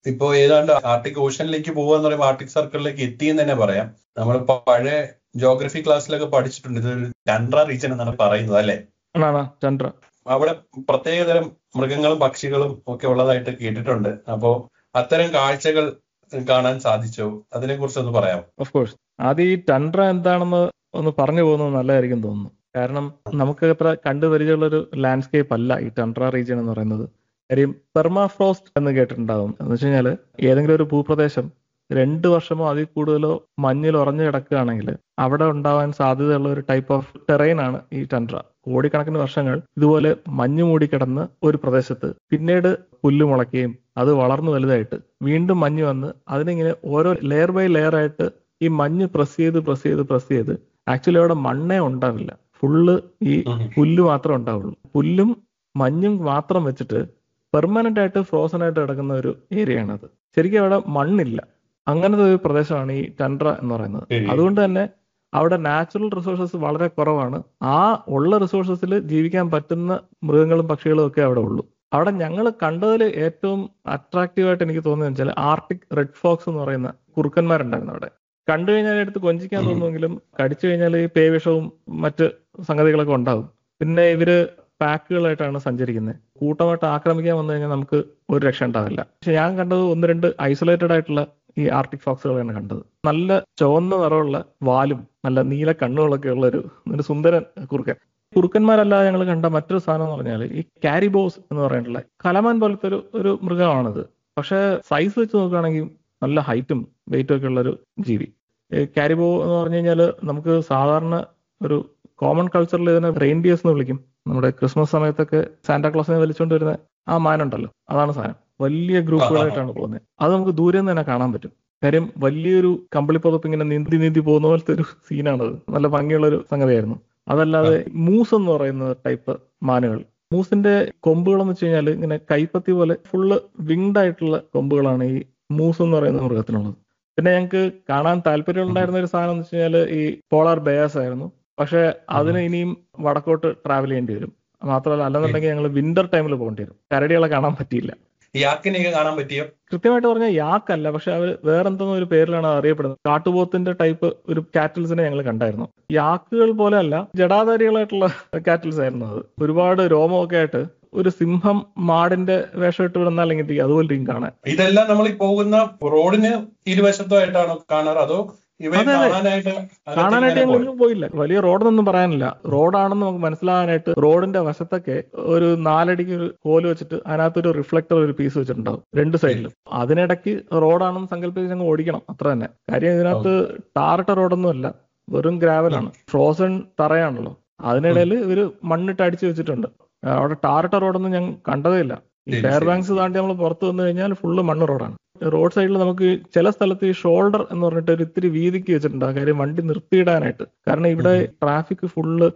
ഇപ്പോ ഏതാണ്ട് ആർട്ടിക് ഓഷനിലേക്ക് പോകുക എന്ന് പറയുമ്പോൾ ആർട്ടിക് സർക്കിളിലേക്ക് എത്തി എന്ന് തന്നെ പറയാം നമ്മൾ പഴയ ജോഗ്രഫി ക്ലാസ്സിലൊക്കെ പഠിച്ചിട്ടുണ്ട് ഇത് ചന്ദ്ര റീജിയൻ എന്നാണ് പറയുന്നത് അല്ലെ ആണാണ് ചന്ദ്ര അവിടെ പ്രത്യേകതരം മൃഗങ്ങളും പക്ഷികളും ഒക്കെ ഉള്ളതായിട്ട് കേട്ടിട്ടുണ്ട് അപ്പോ അത്തരം കാഴ്ചകൾ കാണാൻ സാധിച്ചോ അതിനെ കുറിച്ച് ഒന്ന് പറയാം ഓഫ് കോഴ്സ് ആദ്യം ഈ ടണ്ട്ര എന്താണെന്ന് ഒന്ന് പറഞ്ഞു പോകുന്നത് നല്ലതായിരിക്കും തോന്നുന്നു കാരണം നമുക്ക് അത്ര കണ്ടു പരിചയമുള്ള ഒരു ലാൻഡ്സ്കേപ്പ് അല്ല ഈ ടണ്ട്ര റീജിയൻ എന്ന് പറയുന്നത് കാര്യം പെർമാഫ്രോസ്റ്റ് എന്ന് കേട്ടിട്ടുണ്ടാവും എന്ന് വെച്ച് കഴിഞ്ഞാൽ ഏതെങ്കിലും ഒരു ഭൂപ്രദേശം രണ്ട് വർഷമോ അതിൽ കൂടുതലോ മഞ്ഞിൽ ഉറഞ്ഞു കിടക്കുകയാണെങ്കിൽ അവിടെ ഉണ്ടാവാൻ സാധ്യതയുള്ള ഒരു ടൈപ്പ് ഓഫ് ടെറൈൻ ആണ് ഈ ടണ്ട്ര കോടിക്കണക്കിന് വർഷങ്ങൾ ഇതുപോലെ മഞ്ഞ് മൂടിക്കിടന്ന് ഒരു പ്രദേശത്ത് പിന്നീട് പുല്ല് മുളയ്ക്കുകയും അത് വളർന്നു വലുതായിട്ട് വീണ്ടും മഞ്ഞ് വന്ന് അതിനിങ്ങനെ ഓരോ ലെയർ ബൈ ലെയർ ആയിട്ട് ഈ മഞ്ഞ് പ്രസ് ചെയ്ത് പ്രസ് ചെയ്ത് പ്രസ് ചെയ്ത് ആക്ച്വലി അവിടെ മണ്ണേ ഉണ്ടാവില്ല ഫുള്ള് ഈ പുല്ല് മാത്രമേ ഉണ്ടാവുള്ളൂ പുല്ലും മഞ്ഞും മാത്രം വെച്ചിട്ട് പെർമനന്റ് ആയിട്ട് ഫ്രോസൺ ആയിട്ട് കിടക്കുന്ന ഒരു ഏരിയ ആണത് ശരിക്കും അവിടെ മണ്ണില്ല അങ്ങനത്തെ ഒരു പ്രദേശമാണ് ഈ ടൻഡ്ര എന്ന് പറയുന്നത് ശരി. അതുകൊണ്ട് തന്നെ അവിടെ നാച്ചുറൽ റിസോഴ്സസ് വളരെ കുറവാണ് ആ ഉള്ള റിസോഴ്സസിൽ ജീവിക്കാൻ പറ്റുന്ന മൃഗങ്ങളും പക്ഷികളും ഒക്കെ അവിടെ ഉള്ളൂ അവിടെ ഞങ്ങൾ കണ്ടതിൽ ഏറ്റവും അട്രാക്റ്റീവ് ആയിട്ട് എനിക്ക് തോന്നുന്നത് വെച്ചാൽ ആർട്ടിക് റെഡ് ഫോക്സ് എന്ന് പറയുന്ന കുറുക്കന്മാരുണ്ടായിരുന്നു അവിടെ കണ്ടു കഴിഞ്ഞാൽ എടുത്ത് കൊഞ്ചിക്കാൻ ഉം. തോന്നുമെങ്കിലും കടിച്ചു കഴിഞ്ഞാൽ ഈ പേവിഷവും മറ്റ് സംഗതികളൊക്കെ ഉണ്ടാവും പിന്നെ ഇവര് പാക്കുകളായിട്ടാണ് സഞ്ചരിക്കുന്നത് കൂട്ടമായിട്ട് ആക്രമിക്കാൻ വന്നു കഴിഞ്ഞാൽ നമുക്ക് ഒരു രക്ഷ ഉണ്ടാവില്ല പക്ഷെ ഞാൻ കണ്ടത് ഒന്ന് രണ്ട് ഐസൊലേറ്റഡ് ആയിട്ടുള്ള ഈ ആർട്ടിക് ഫോക്സുകളാണ് കണ്ടത് നല്ല ചുവന്ന നിറമുള്ള വാലും നല്ല നീല കണ്ണുകളൊക്കെ ഉള്ള ഒരു ഒരു സുന്ദരൻ കുറുക്കൻ കുറുക്കന്മാരല്ലാതെ ഞങ്ങൾ കണ്ട മറ്റൊരു സാധനം എന്ന് പറഞ്ഞാൽ ഈ കാരിബോസ് എന്ന് പറഞ്ഞിട്ടുള്ള കലമാൻ പോലത്തെ ഒരു ഒരു മൃഗമാണിത് പക്ഷെ സൈസ് വെച്ച് നോക്കുകയാണെങ്കിൽ നല്ല ഹൈറ്റും വെയിറ്റും ഒക്കെ ഉള്ള ഒരു ജീവി കാരിബോ എന്ന് പറഞ്ഞു കഴിഞ്ഞാൽ നമുക്ക് സാധാരണ ഒരു കോമൺ കൾച്ചറിൽ ഇതിനെ റെയിൻഡിയേഴ്സ് എന്ന് വിളിക്കും നമ്മുടെ ക്രിസ്മസ് സമയത്തൊക്കെ സാന്റാക്ലോസിനെ വലിച്ചുകൊണ്ട് വരുന്ന ആ മാനുണ്ടല്ലോ അതാണ് സാധനം വലിയ ഗ്രൂപ്പുകളായിട്ടാണ് പോകുന്നത് അത് നമുക്ക് ദൂരെ നിന്ന് തന്നെ കാണാൻ പറ്റും കാര്യം വലിയൊരു കമ്പിളിപ്പുതപ്പ് ഇങ്ങനെ നീന്തി നീന്തി പോകുന്ന പോലത്തെ ഒരു സീനാണത് നല്ല ഭംഗിയുള്ള ഒരു സംഗതിയായിരുന്നു അതല്ലാതെ മൂസ് എന്ന് പറയുന്ന ടൈപ്പ് മാനുകൾ മൂസിന്റെ കൊമ്പുകൾ എന്ന് വെച്ച് കഴിഞ്ഞാൽ ഇങ്ങനെ കൈപ്പത്തി പോലെ ഫുള്ള് വിങ്ഡ് ആയിട്ടുള്ള കൊമ്പുകളാണ് ഈ മൂസ് എന്ന് പറയുന്ന മൃഗത്തിനുള്ളത് പിന്നെ ഞങ്ങൾക്ക് കാണാൻ താല്പര്യമുണ്ടായിരുന്ന ഒരു സാധനം എന്ന് വെച്ച് കഴിഞ്ഞാൽ ഈ പോളാർ ബേസ് ആയിരുന്നു പക്ഷെ അതിന് ഇനിയും വടക്കോട്ട് ട്രാവൽ ചെയ്യേണ്ടി വരും മാത്രമല്ല അല്ലെന്നുണ്ടെങ്കിൽ ഞങ്ങൾ വിന്റർ ടൈമിൽ പോകേണ്ടി വരും കരടികളെ കാണാൻ പറ്റിയില്ല യാക്കിനെയൊക്കെ കാണാൻ പറ്റിയോ കൃത്യമായിട്ട് പറഞ്ഞാൽ യാക്കല്ല പക്ഷെ അവർ വേറെന്തെന്നോ ഒരു പേരിലാണ് അത് അറിയപ്പെടുന്നത് കാട്ടുപോത്തിന്റെ ടൈപ്പ് ഒരു കാറ്റിൽസിനെ ഞങ്ങൾ കണ്ടായിരുന്നു യാക്കുകൾ പോലെ അല്ല ജടാധാരികളായിട്ടുള്ള കാറ്റിൽസ് ആയിരുന്നു അത് ഒരുപാട് രോമമൊക്കെ ആയിട്ട് ഒരു സിംഹം മാടിന്റെ വേഷം ഇട്ട് വിടുന്ന അല്ലെങ്കിൽ അതുപോലെ ഇരിക്കും കാണാൻ ഇതെല്ലാം നമ്മൾ ഈ പോകുന്ന റോഡിന് ഇരുവശത്തുമായിട്ടാണോ കാണാറ് അതോ ഇവയെ അതെ, അതെ. കാണാനായിട്ട് കാണാനായിട്ട് അകത്ത് ഞങ്ങൾ ഇങ്ങനെ എങ്ങും പോയില്ല വലിയ റോഡൊന്നും പറയാനില്ല റോഡാണെന്ന് നമുക്ക് മനസ്സിലാകാനായിട്ട് റോഡിന്റെ വശത്തൊക്കെ ഒരു നാലടിക്ക് ഒരു കോല് വെച്ചിട്ട് അതിനകത്തൊരു റിഫ്ലക്ടർ ഒരു പീസ് വെച്ചിട്ടുണ്ടാവും രണ്ട് സൈഡിലും അതിനിടയ്ക്ക് റോഡാണെന്ന് സങ്കല്പിച്ച് ഞങ്ങൾ ഓടിക്കണം അത്ര തന്നെ കാര്യം ഇതിനകത്ത് ടാറിട്ട റോഡൊന്നും അല്ല വെറും ഗ്രാവലാണ് ഫ്രോസൺ തറയാണല്ലോ അതിനിടയിൽ ഇവര് മണ്ണിട്ട് അടിച്ചു വെച്ചിട്ടുണ്ട് അവിടെ ടാറിട്ട റോഡൊന്നും ഞാൻ കണ്ടതേ ഇല്ല ഈ ശരി, ഫെയർ ശരി. ബാങ്ക്സ് താണ്ടി നമ്മൾ പുറത്ത് വന്നു കഴിഞ്ഞാൽ ഫുള്ള് മണ്ണ് റോഡാണ് റോഡ് സൈഡിൽ നമുക്ക് ചില സ്ഥലത്ത് ഈ ഷോൾഡർ എന്ന് പറഞ്ഞിട്ട് ഒരു ഇത്തിരി വീതിക്ക് വെച്ചിട്ടുണ്ട് ആ കാര്യം വണ്ടി നിർത്തിയിടാനായിട്ട് കാരണം ഇവിടെ ട്രാഫിക് ഫുള്ള്